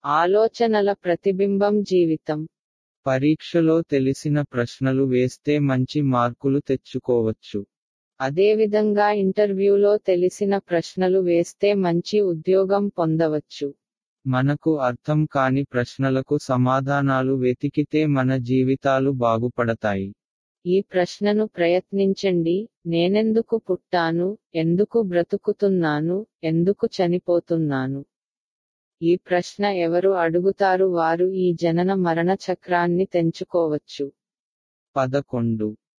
ఆలోచనల ప్రతిబింబం జీవితం పరీక్షలో తెలిసిన ప్రశ్నలు వేస్తే మంచి మార్కులు తెచ్చుకోవచ్చు అదేవిధంగా ఇంటర్వ్యూలో తెలిసిన ప్రశ్నలు వేస్తే మంచి ఉద్యోగం పొందవచ్చు మనకు అర్థం కాని ప్రశ్నలకు సమాధానాలు వెతికితే మన జీవితాలు బాగుపడతాయి ఈ ప్రశ్నను ప్రయత్నించండి నేనెందుకు పుట్టాను ఎందుకు బ్రతుకుతున్నాను ఎందుకు చనిపోతున్నాను ఈ ప్రశ్న ఎవరు అడుగుతారు వారు ఈ జనన మరణ చక్రాన్ని తెంచుకోవచ్చు పదకొండు